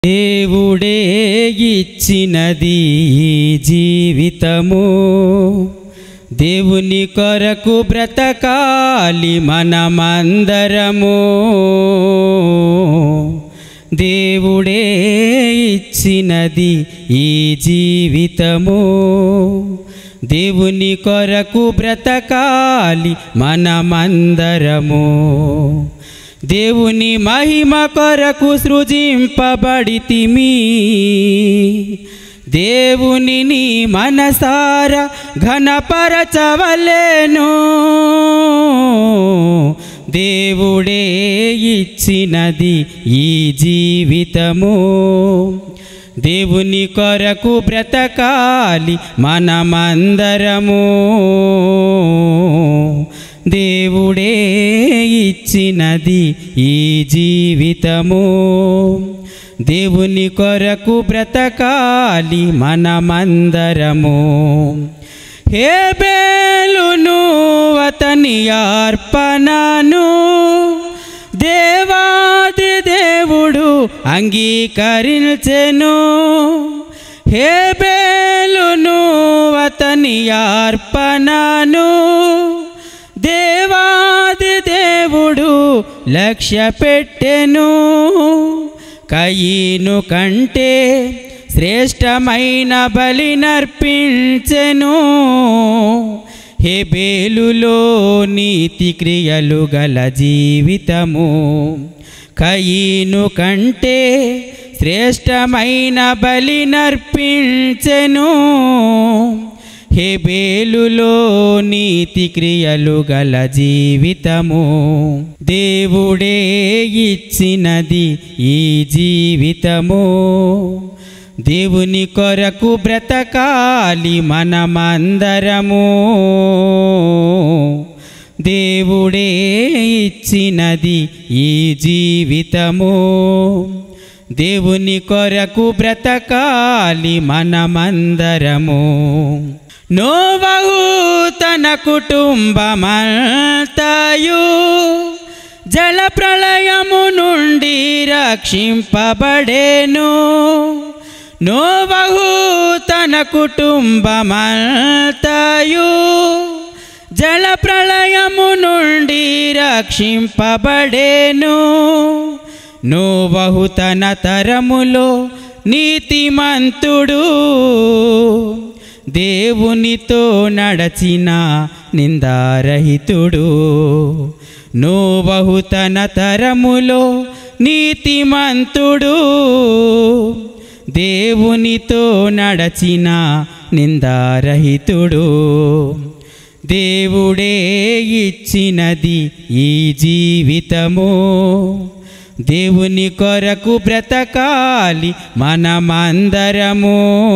దేవుడే ఇచ్చినది ఈ జీవితము దేవుని కొరకు బ్రతకాలి మనమందరము దేవుడే ఇచ్చినది ఈ జీవితము దేవుని కొరకు బ్రతకాలి మనమందరము దేవుని మహిమ కొరకు సృజింపబడితిమి దేవుని నీ మనసార ఘనపరచవలేను దేవుడే ఇచ్చినది ఈ జీవితము దేవుని కొరకు బ్రతకాలి మనమందరము దేవుడే ఇచ్చినది ఈ జీవితము దేవుని కొరకు బ్రతకాలి మనమందరము హేబేలును అతని అర్పణను దేవాది దేవుడు అంగీకరించెను హేబేలును అతని అర్పణను దేవాది దేవుడు లక్ష్య పెట్టెను కయీను కంటే శ్రేష్టమైన బలి నర్పించెను హెబేలులో నీతి క్రియలు గల జీవితము కయీను కంటే శ్రేష్టమైన బలి నర్పించెను హెబేలులో నీతి క్రియలు గల జీవితము దేవుడే ఇచ్చినది ఈ జీవితము దేవుని కొరకు బ్రతకాలి మనమందరము దేవుడే ఇచ్చినది ఈ జీవితము దేవుని కొరకు బ్రతకాలి మనమందరము నోవహు తన కుటుంబమంతయు జల ప్రళయము నుండి రక్షింపబడేను నోవహు తన కుటుంబమంతయు జల ప్రళయము నుండి రక్షింపబడేను నోవహు తన తరములో నీతిమంతుడు దేవునితో నడచిన నిందారహితుడు నోవహు తన తరములో నీతిమంతుడు దేవునితో నడచిన నిందారహితుడు దేవుడే ఇచ్చినది ఈ జీవితము దేవుని కొరకు బ్రతకాలి మనమందరము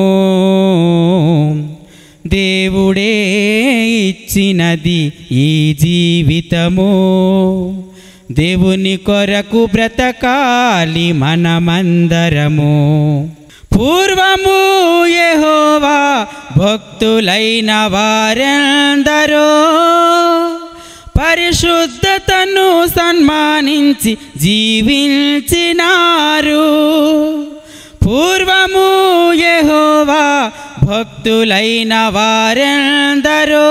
దేవుడే ఇచ్చినది ఈ జీవితము దేవుని కొరకు బ్రతకాలి మనమందరము పూర్వము యెహోవా భక్తులైన వారెందరో పరిశుద్ధతను సన్మానించి జీవించినారు పూర్వము యెహోవా భక్తులైన వారెందరో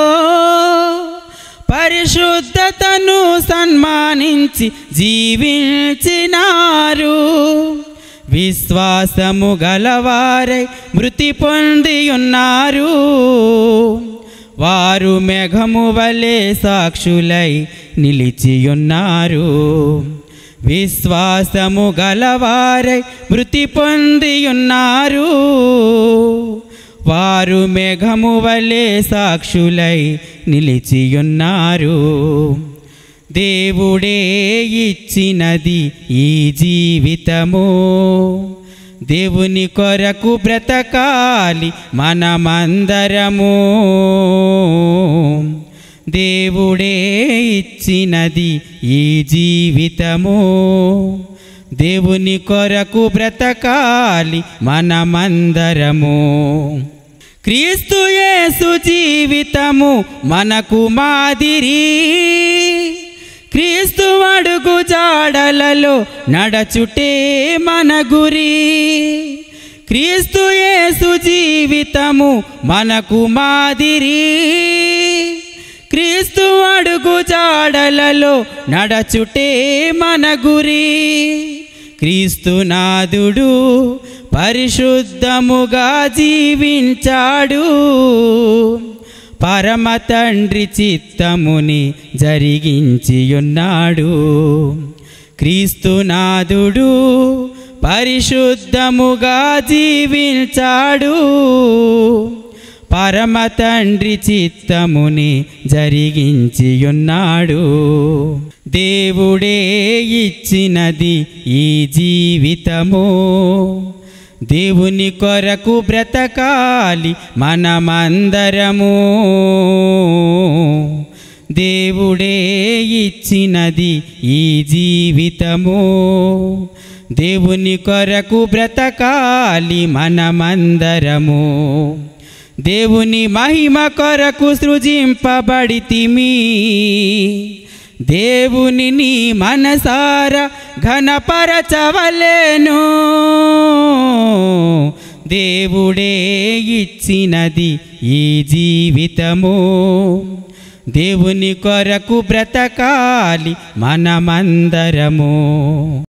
పరిశుద్ధతను సన్మానించి జీవించినారు విశ్వాసము గలవారై మృతి పొంది ఉన్నారు వారు మేఘము వలె సాక్షులై నిలిచియున్నారు విశ్వాసము గలవారై మృతి పొంది ఉన్నారు వారు మేఘము వలె సాక్షులై నిలిచియున్నారు దేవుడే ఇచ్చినది ఈ జీవితము దేవుని కొరకు బ్రతకాలి మనమందరము దేవుడే ఇచ్చినది ఈ జీవితము దేవుని కొరకు బ్రతకాలి మనమందరము క్రీస్తు యేసు జీవితము మనకు మాదిరి క్రీస్తు అడుగు జాడలలో నడచుటే మన గురి క్రీస్తు యేసు జీవితము మనకు మాదిరి క్రీస్తు అడుగు జాడలలో నడచుటే మన గురి క్రీస్తునాథుడు పరిశుద్ధముగా జీవించాడు పరమ తండ్రి చిత్తముని జరిగించియున్నాడు క్రీస్తునాథుడు పరిశుద్ధముగా జీవించాడు పరమ తండ్రి చిత్తముని జరిగించియున్నాడు దేవుడే ఇచ్చినది ఈ జీవితము దేవుని కొరకు బ్రతకాలి మనమందరము దేవుడే ఇచ్చినది ఈ జీవితము దేవుని కొరకు బ్రతకాలి మనమందరము దేవుని మహిమ కొరకు సృజింపబడితిమి దేవుని నీ మనసార ఘనపరచవలేను దేవుడే ఇచ్చినది ఈ జీవితము దేవుని కొరకు బ్రతకాలి మనమందరము